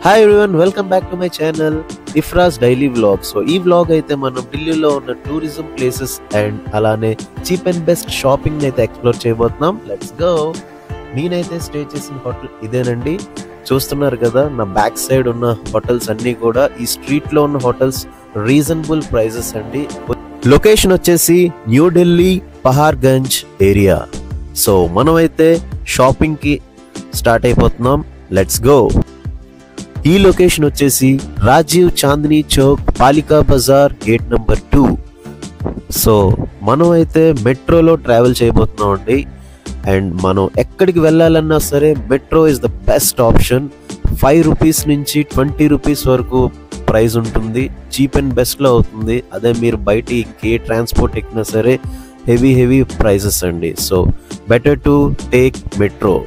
hi everyone welcome back to my channel ఇఫ్రాస్ daily vlog so ఈ vlog అయితే మనం ఢిల్లీలో ఉన్న టూరిజం ప్లేసెస్ అండ్ అలానే చీప్ అండ్ బెస్ట్ షాపింగ్ అయితే ఎక్స్ప్లోర్ చేయబోతున్నాం లెట్స్ గో నేనైతే స్టే చేసిన హోటల్ ఇదేనండి చూస్తున్నారు కదా నా బ్యాక్ సైడ్ ఉన్న హోటల్స్ అన్ని కూడా ఈ స్ట్రీట్ లో ఉన్న హోటల్స్ రీజనబుల్ ప్రైజెస్ అండి లొకేషన్ వచ్చేసి New Delhi Paharganj area so మనమైతే షాపింగ్ కి స్టార్ట్ అయిపోతున్నాం లెట్స్ గో ఈ లొకేషన్ వచ్చేసి Rajiv Chandni Chowk Palika Bazaar gate number two so మనం అయితే మెట్రోలో ట్రావెల్ చేయబోతున్నాం అండి అండ్ మనం ఎక్కడికి వెళ్ళాలన్నా సరే metro is the best option five rupees నుంచి ట్వంటీ రూపీస్ వరకు ప్రైస్ ఉంటుంది చీప్ అండ్ బెస్ట్లో అవుతుంది అదే మీరు బయట ఇంకే ట్రాన్స్పోర్ట్ ఎక్కినా సరే హెవీ హెవీ ప్రైసెస్ అండి so better to take metro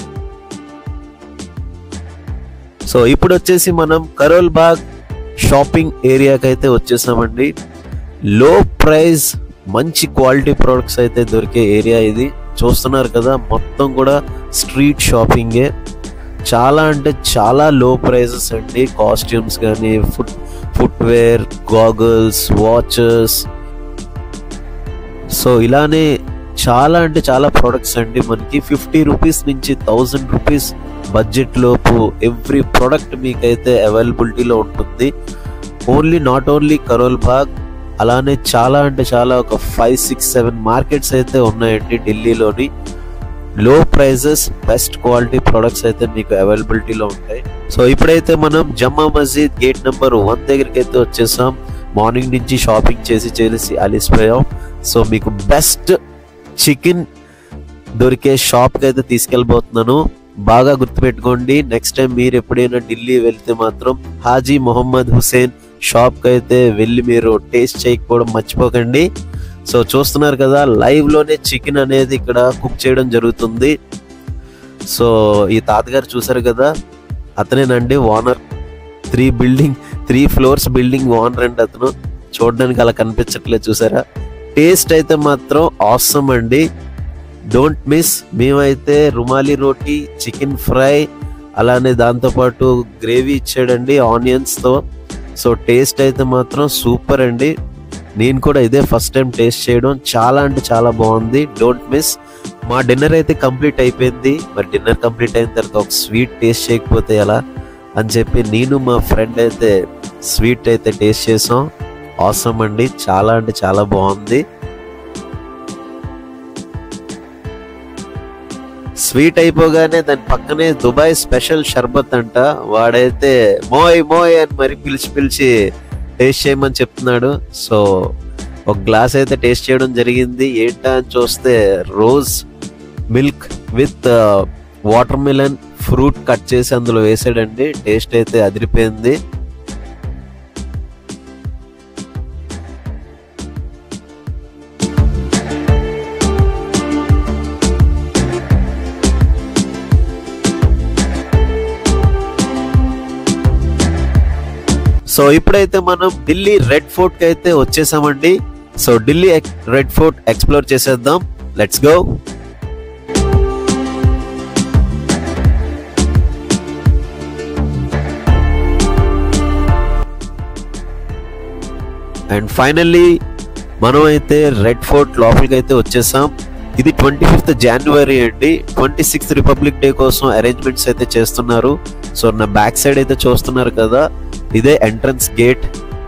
so ఇప్పుడు వచ్చేసి మనం కరోల్ బాగ్ షాపింగ్ ఏరియాకి అయితే వచ్చేసామండి లో ప్రైస్ మంచి క్వాలిటీ ప్రొడక్ట్స్ అయితే దొరికే ఏరియా ఇది చూస్తున్నారు కదా మొత్తం కూడా స్ట్రీట్ షాపింగే చాలా అంటే చాలా లో ప్రైజెస్ అండి కాస్ట్యూమ్స్ కానీ foot footwear goggles watches so ఇలానే చాలా అంటే చాలా ప్రొడక్ట్స్ అండి మనకి ఫిఫ్టీ రూపీస్ నుంచి థౌజండ్ రూపీస్ బడ్జెట్ లోపు ఎవ్రీ ప్రొడక్ట్ మీకైతే అవైలబిలిటీలో ఉంటుంది only not only Karol Bagh అలానే చాలా అంటే చాలా ఒక ఫైవ్ సిక్స్ సెవెన్ మార్కెట్స్ అయితే ఉన్నాయండి ఢిల్లీలోని లో ప్రైజెస్ బెస్ట్ క్వాలిటీ ప్రొడక్ట్స్ అయితే మీకు అవైలబిలిటీలో ఉంటాయి సో ఇప్పుడైతే మనం Jama Masjid gate number one దగ్గరికి అయితే వచ్చేసాం మార్నింగ్ నుంచి షాపింగ్ చేసి చేసి అలిసిపోయాం సో మీకు బెస్ట్ చికెన్ దొరికే షాప్కి అయితే తీసుకెళ్ళబోతున్నాను బాగా గుర్తుపెట్టుకోండి నెక్స్ట్ టైం మీరు ఎప్పుడైనా ఢిల్లీ వెళ్తే మాత్రం హాజీ మొహమ్మద్ హుసేన్ షాప్కి అయితే వెళ్ళి మీరు టేస్ట్ చేయకపోవడం మర్చిపోకండి సో చూస్తున్నారు కదా లైవ్ లోనే చికెన్ అనేది ఇక్కడ కుక్ చేయడం జరుగుతుంది సో ఈ తాతగారు చూసారు కదా అతనేనండి owner three building three floors building owner అండి అతను చూడడానికి అలా కనిపించట్లేదు చూసారా టేస్ట్ అయితే మాత్రం ఆసమ్ అండి డోంట్ మిస్ మేమైతే రుమాలి రోటీ చికెన్ ఫ్రై అలానే దాంతోపాటు గ్రేవీ ఇచ్చాడండి ఆనియన్స్తో సో టేస్ట్ అయితే మాత్రం సూపర్ అండి నేను కూడా ఇదే ఫస్ట్ టైం టేస్ట్ చేయడం చాలా అంటే చాలా బాగుంది డోంట్ మిస్ మా డిన్నర్ అయితే కంప్లీట్ అయిపోయింది మరి డిన్నర్ కంప్లీట్ అయిన తర్వాత ఒక స్వీట్ టేస్ట్ చేయకపోతే ఎలా అని చెప్పి నేను మా ఫ్రెండ్ అయితే స్వీట్ అయితే టేస్ట్ చేసాం అవసరం అండి చాలా అంటే చాలా బాగుంది స్వీట్ అయిపోగానే దాని పక్కనే దుబాయ్ స్పెషల్ షర్బత్ అంట వాడైతే మోయ్ మోయ్ అని మరి పిలిచి పిలిచి టేస్ట్ చేయమని చెప్తున్నాడు సో ఒక గ్లాస్ అయితే టేస్ట్ చేయడం జరిగింది ఏంటా అని చూస్తే rose milk with watermelon fruit cut చేసి అందులో వేసాడండి టేస్ట్ అయితే అదిరిపోయింది సో ఇప్పుడైతే మనం ఢిల్లీ రెడ్ ఫోర్ట్ కి అయితే వచ్చేసామండి so Delhi red fort explore చేసేద్దాం లెట్స్ గో అండ్ ఫైనల్లీ మనం అయితే రెడ్ ఫోర్ట్ లోపలికి అయితే వచ్చేసాం ఇది ట్వంటీ ఫిఫ్త్ జనవరి అండి ట్వంటీ సిక్స్త్ రిపబ్లిక్ డే కోసం అరేంజ్మెంట్స్ అయితే చేస్తున్నారు సో నా బ్యాక్ సైడ్ అయితే చూస్తున్నారు కదా ఇదే ఎంట్రన్స్ గేట్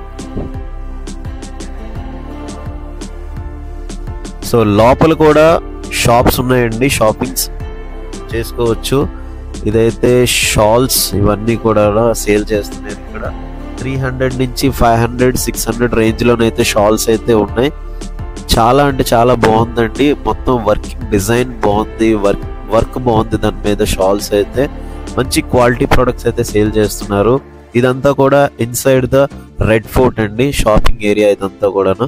సో లోపల కూడా షాప్స్ ఉన్నాయండి షాపింగ్స్ చేసుకోవచ్చు ఇదైతే షాల్స్ ఇవన్నీ కూడా సేల్ చేస్తున్నాయి ఇక్కడ త్రీ హండ్రెడ్ నుంచి ఫైవ్ హండ్రెడ్ సిక్స్ హండ్రెడ్ రేంజ్లోనైతే షాల్స్ అయితే ఉన్నాయి చాలా అంటే చాలా బాగుందండి మొత్తం వర్కింగ్ డిజైన్ బాగుంది వర్క్ వర్క్ బాగుంది దాని మీద షాల్స్ అయితే మంచి క్వాలిటీ ప్రొడక్ట్స్ అయితే సేల్ చేస్తున్నారు ఇదంతా కూడా ఇన్సైడ్ ద రెడ్ ఫోర్ట్ అండి షాపింగ్ ఏరియా ఇదంతా కూడాను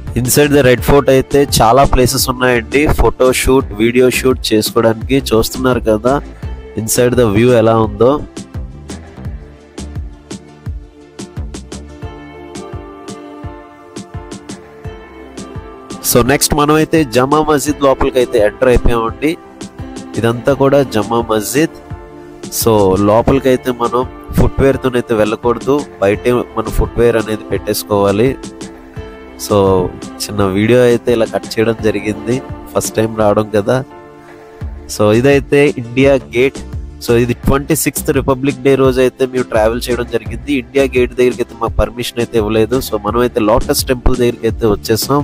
ఇన్సైడ్ ద రెడ్ ఫోర్ట్ అయితే చాలా ప్లేసెస్ ఉన్నాయండి ఫోటో షూట్ వీడియో షూట్ చేసుకోవడానికి చూస్తున్నారు కదా ఇన్సైడ్ ద వ్యూ ఎలా ఉందో సో నెక్స్ట్ మనం అయితే జమా మస్జిద్ లోపలికి అయితే ఎంటర్ అయిపోయామండి ఇదంతా కూడా జమా మస్జిద్ సో లోపలికి అయితే మనం ఫుట్వేర్ తోనైతే వెళ్ళకూడదు బయటే మన ఫుట్వేర్ అనేది పెట్టేసుకోవాలి సో చిన్న వీడియో అయితే ఇలా కట్ చేయడం జరిగింది ఫస్ట్ టైం రావడం కదా సో ఇదైతే ఇండియా గేట్ సో ఇది ట్వంటీ సిక్స్త్ రిపబ్లిక్ డే రోజు అయితే మేము ట్రావెల్ చేయడం జరిగింది ఇండియా గేట్ దగ్గరికి అయితే మాకు పర్మిషన్ అయితే ఇవ్వలేదు సో మనం అయితే లోటస్ టెంపుల్ దగ్గరికి అయితే వచ్చేసాం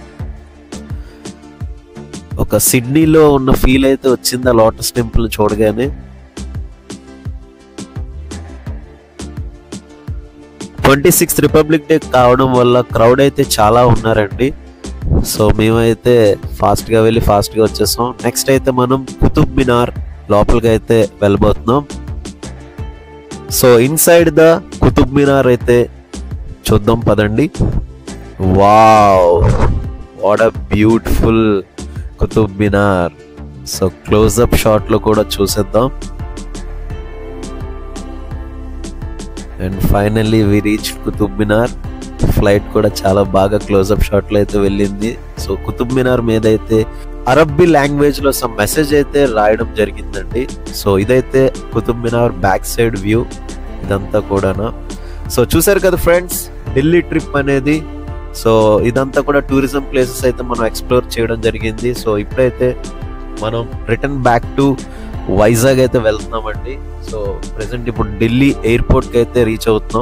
ఒక సిడ్నీలో ఉన్న ఫీల్ అయితే వచ్చింది ఆ లోటస్ టెంపుల్ చూడగానే ట్వంటీ సిక్స్త్ రిపబ్లిక్ డే కావడం వల్ల క్రౌడ్ అయితే చాలా ఉన్నారండి సో మేమైతే ఫాస్ట్గా వెళ్ళి ఫాస్ట్గా వచ్చేసాం నెక్స్ట్ అయితే మనం కుతుబ్ మినార్ లోపలికి అయితే వెళ్ళబోతున్నాం so inside the Qutub Minar అయితే చూద్దాం పదండి wow what a beautiful Qutub Minar so close up షాట్లో కూడా చూసేద్దాం and finally we reach Qutub Minar flight కూడా చాలా బాగా క్లోజ్అప్ షాట్ లో అయితే వెళ్ళింది సో కుతుబ్ మినార్ మీద అయితే అరబ్బీ లాంగ్వేజ్ లో సమ్ మెసేజ్ అయితే రాయడం జరిగిందండి సో ఇదైతే Qutub Minar back side view ఇదంతా కూడాను సో చూసారు కదా ఫ్రెండ్స్ ఢిల్లీ ట్రిప్ అనేది సో ఇదంతా కూడా టూరిజం ప్లేసెస్ అయితే మనం ఎక్స్ప్లోర్ చేయడం జరిగింది సో ఇప్పుడైతే మనం రిటర్న్ బ్యాక్ టు వైజాగ్ అయితే వెళ్తున్నామండి సో ప్రెసెంట్ ఇప్పుడు ఢిల్లీ ఎయిర్పోర్ట్ కి అయితే రీచ్ అవుతున్నాం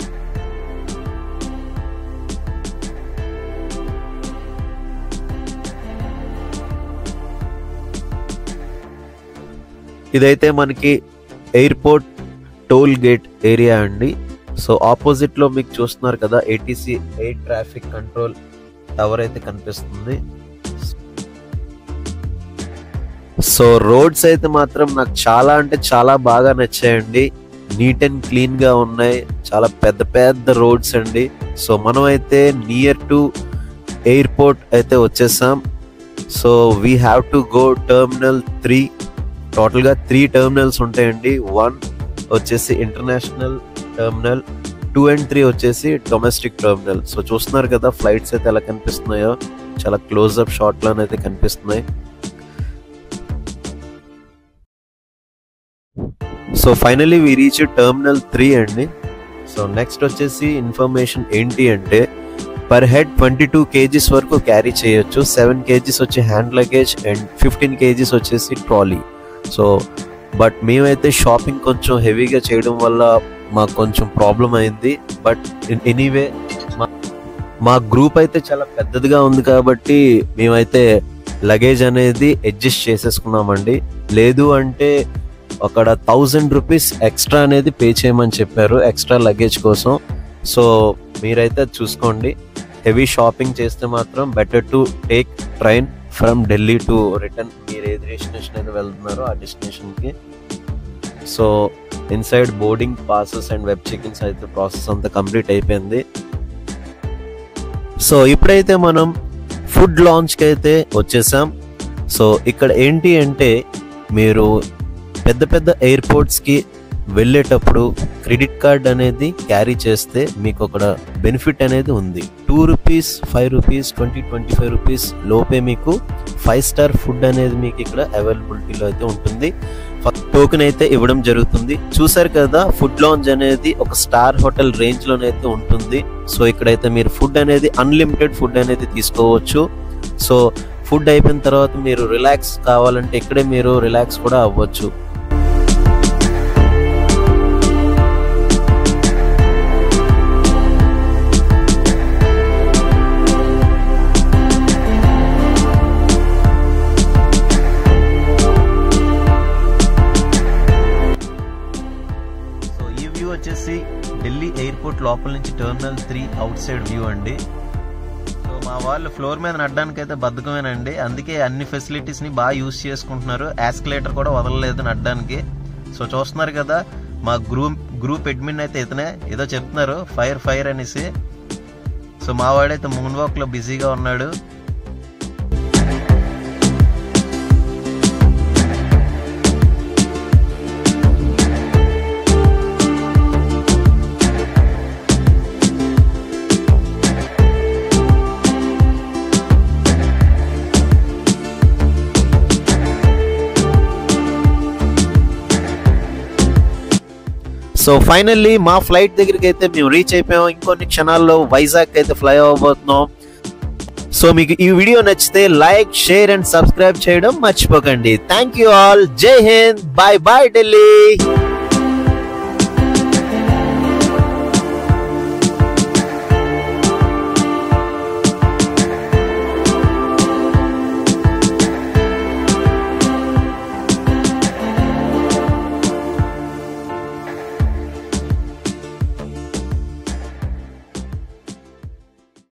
ఇదైతే మనకి ఎయిర్పోర్ట్ టోల్ గేట్ ఏరియా అండి సో ఆపోజిట్ లో మీకు చూస్తున్నారు కదా ATC air traffic control tower అయితే కనిపిస్తుంది సో రోడ్స్ అయితే మాత్రం నాకు చాలా అంటే చాలా బాగా నచ్చాయండి నీట్ అండ్ క్లీన్ గా ఉన్నాయి చాలా పెద్ద పెద్ద రోడ్స్ అండి సో మనం అయితే నియర్ టు ఎయిర్పోర్ట్ అయితే వచ్చేసాం so we have to go terminal three total గా త్రీ టర్మినల్స్ ఉంటాయండి వన్ వచ్చేసి international terminal two and three వచ్చేసి డొమెస్టిక్ టర్మినల్ సో చూస్తున్నారు కదా ఫ్లైట్స్ అయితే ఎలా కనిపిస్తున్నాయో చాలా క్లోజ్అప్ షాట్ లోనైతే కనిపిస్తున్నాయి so finally we reach terminal three అండి సో నెక్స్ట్ వచ్చేసి ఇన్ఫర్మేషన్ ఏంటి అంటే per head twenty two kgs వరకు క్యారీ చేయొచ్చు సెవెన్ కేజీస్ వచ్చి hand luggage and fifteen kgs వచ్చేసి ట్రాలీ సో బట్ మేమైతే షాపింగ్ కొంచెం హెవీగా చేయడం వల్ల మాకు కొంచెం ప్రాబ్లం అయింది బట్ ఎనీవే మా గ్రూప్ అయితే చాలా పెద్దదిగా ఉంది కాబట్టి మేమైతే లగేజ్ అనేది అడ్జస్ట్ చేసేసుకున్నామండి లేదు అంటే అక్కడ థౌజండ్ రూపీస్ ఎక్స్ట్రా అనేది పే చేయమని చెప్పారు ఎక్స్ట్రా లగేజ్ కోసం సో మీరైతే చూసుకోండి హెవీ షాపింగ్ చేస్తే మాత్రం better to take train from Delhi to return మీరు ఏ డెస్టినేషన్ అయితే వెళ్తున్నారో ఆ డెస్టినేషన్కి so inside boarding passes and web checkins అయితే ప్రాసెస్ అంతా కంప్లీట్ అయిపోయింది సో ఇప్పుడైతే మనం ఫుడ్ లాంచ్కి అయితే వచ్చేసాం సో ఇక్కడ ఏంటి అంటే మీరు పెద్ద పెద్ద ఎయిర్పోర్ట్స్కి వెళ్ళేటప్పుడు క్రెడిట్ కార్డ్ అనేది క్యారీ చేస్తే మీకు ఒక బెనిఫిట్ అనేది ఉంది two rupees five rupees twenty twenty five rupees లోపే మీకు ఫైవ్ స్టార్ ఫుడ్ అనేది మీకు ఇక్కడ అవైలబిలిటీలో అయితే ఉంటుంది టోకెన్ అయితే ఇవ్వడం జరుగుతుంది చూసారు కదా ఫుడ్ లాంచ్ అనేది ఒక స్టార్ హోటల్ రేంజ్ లోనైతే ఉంటుంది సో ఇక్కడైతే మీరు ఫుడ్ అనేది అన్లిమిటెడ్ ఫుడ్ అనేది తీసుకోవచ్చు సో ఫుడ్ అయిపోయిన తర్వాత మీరు రిలాక్స్ కావాలంటే ఇక్కడే మీరు రిలాక్స్ కూడా అవ్వచ్చు సో ఈ వ్యూ వచ్చేసి ఢిల్లీ ఎయిర్పోర్ట్ లోపల నుంచి terminal three outside view అండి సో మా వాళ్ళు ఫ్లోర్ మీద నడడానికి అయితే బద్ధకమేనండి అందుకే అన్ని ఫెసిలిటీస్ ని బాగా యూస్ చేసుకుంటున్నారు యాస్కలేటర్ కూడా వదలలేదు నడడానికి సో చూస్తున్నారు కదా మా గ్రూప్ గ్రూప్ అడ్మిన్ అయితే ఇతనే ఏదో చెప్తున్నారు ఫైర్ ఫైర్ అనేసి సో మా వాడైతే మూన్ వాక్ లో బిజీగా ఉన్నాడు సో ఫైనల్లీ మా ఫ్లైట్ దగ్గరికి అయితే మేము రీచ్ అయిపోయాం ఇంకొన్ని క్షణాల్లో వైజాగ్ అయితే ఫ్లై అవ్వబోతున్నాం సో మీకు ఈ వీడియో నచ్చితే లైక్ షేర్ అండ్ సబ్స్క్రైబ్ చేయడం మర్చిపోకండి థ్యాంక్ యూ ఆల్ జై హింద్ బాయ్ బాయ్ ఢిల్లీ